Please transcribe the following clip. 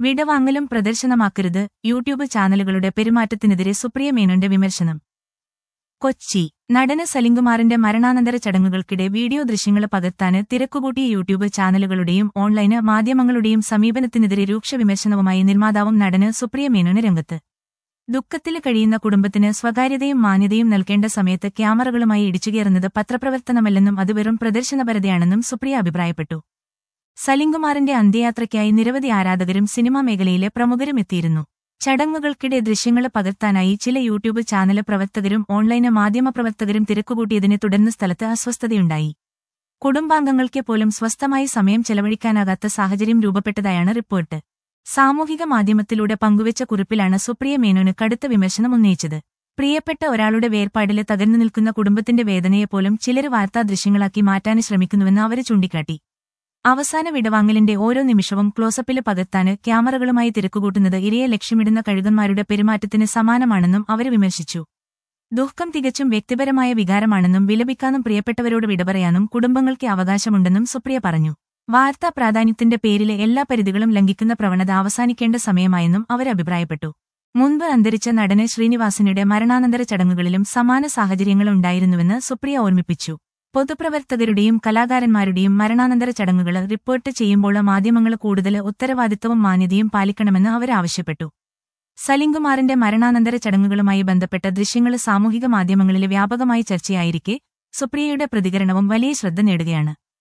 വിടവാങ്ങലും പ്രദർശനമാക്കരുത് YouTube ചാനലുകളുടെ പെരുമാറ്റത്തിനെതിരെ സുപ്രിയ മേനോന്റെ വിമർശനം കൊച്ചി നടന് സലിംകുമാറിന്റെ മരണാനന്തര ചടങ്ങുകൾക്കിടെ വീഡിയോ ദൃശ്യങ്ങൾ പകർത്താന് തിരക്കുകൂട്ടിയ യൂട്യൂബ് ചാനലുകളുടെയും ഓൺലൈന് മാധ്യമങ്ങളുടെയും സമീപനത്തിനെതിരെ രൂക്ഷ വിമർശനവുമായി നിർമ്മാതാവും നടന് സുപ്രിയ മേനോന് രംഗത്ത് ദുഃഖത്തിൽ കഴിയുന്ന കുടുംബത്തിന് സ്വകാര്യതയും മാന്യതയും നൽകേണ്ട സമയത്ത് ക്യാമറകളുമായി ഇടിച്ചുകയറുന്നത് പത്രപ്രവർത്തനമല്ലെന്നും അത് വെറും പ്രദർശനപരതയാണെന്നും സുപ്രിയ അഭിപ്രായപ്പെട്ടു സലിംകുമാറിന്റെ അന്ത്യയാത്രയ്ക്കായി നിരവധി ആരാധകരും സിനിമാ മേഖലയിലെ പ്രമുഖരും എത്തിയിരുന്നു ചടങ്ങുകൾക്കിടെ ദൃശ്യങ്ങൾ പകർത്താനായി ചില യൂട്യൂബ് ചാനല് പ്രവർത്തകരും ഓൺലൈന് മാധ്യമപ്രവർത്തകരും തിരക്കുകൂട്ടിയതിനെ തുടർന്ന് സ്ഥലത്ത് അസ്വസ്ഥതയുണ്ടായി കുടുംബാംഗങ്ങൾക്ക് പോലും സ്വസ്ഥമായി സമയം ചെലവഴിക്കാനാകാത്ത സാഹചര്യം രൂപപ്പെട്ടതായാണ് റിപ്പോർട്ട് സാമൂഹിക മാധ്യമത്തിലൂടെ പങ്കുവച്ച കുറിപ്പിലാണ് സുപ്രിയ മേനോന് കടുത്ത വിമർശനം ഉന്നയിച്ചത് പ്രിയപ്പെട്ട ഒരാളുടെ വേർപാടില് തകർന്നു നിൽക്കുന്ന കുടുംബത്തിന്റെ വേദനയെപ്പോലും ചിലര് വാർത്താ ദൃശ്യങ്ങളാക്കി മാറ്റാന് ശ്രമിക്കുന്നുവെന്ന് അവര് ചൂണ്ടിക്കാട്ടി അവസാന വിടവാങ്ങലിന്റെ ഓരോ നിമിഷവും ക്ലോസപ്പില് പകർത്താന് ക്യാമറകളുമായി തിരക്കുകൂട്ടുന്നത് ഇരയെ ലക്ഷ്യമിടുന്ന കഴുകന്മാരുടെ പെരുമാറ്റത്തിന് സമാനമാണെന്നും അവര് വിമർശിച്ചു ദുഃഖം തികച്ചും വ്യക്തിപരമായ വികാരമാണെന്നും വിലപിക്കാനും പ്രിയപ്പെട്ടവരോട് വിടപറയാനും കുടുംബങ്ങൾക്ക് അവകാശമുണ്ടെന്നും സുപ്രിയ പറഞ്ഞു വാർത്താ പ്രാധാന്യത്തിന്റെ പേരിലെ എല്ലാ പരിധികളും ലംഘിക്കുന്ന പ്രവണത അവസാനിക്കേണ്ട സമയമായെന്നും അവർ അഭിപ്രായപ്പെട്ടു മുൻപ് അന്തരിച്ച നടന് ശ്രീനിവാസനുടെ മരണാനന്തര ചടങ്ങുകളിലും സമാന സാഹചര്യങ്ങളുണ്ടായിരുന്നുവെന്ന് സുപ്രിയ ഓർമ്മിപ്പിച്ചു പൊതുപ്രവർത്തകരുടെയും കലാകാരന്മാരുടെയും മരണാനന്തര ചടങ്ങുകൾ റിപ്പോർട്ട് ചെയ്യുമ്പോൾ മാധ്യമങ്ങൾ കൂടുതൽ ഉത്തരവാദിത്തവും മാന്യതയും പാലിക്കണമെന്ന് അവർ ആവശ്യപ്പെട്ടു സലിംകുമാറിന്റെ മരണാനന്തര ചടങ്ങുകളുമായി ബന്ധപ്പെട്ട ദൃശ്യങ്ങൾ സാമൂഹിക മാധ്യമങ്ങളിലെ വ്യാപകമായി ചർച്ചയായിരിക്കെ സുപ്രിയയുടെ പ്രതികരണവും വലിയ ശ്രദ്ധ നേടുകയാണ്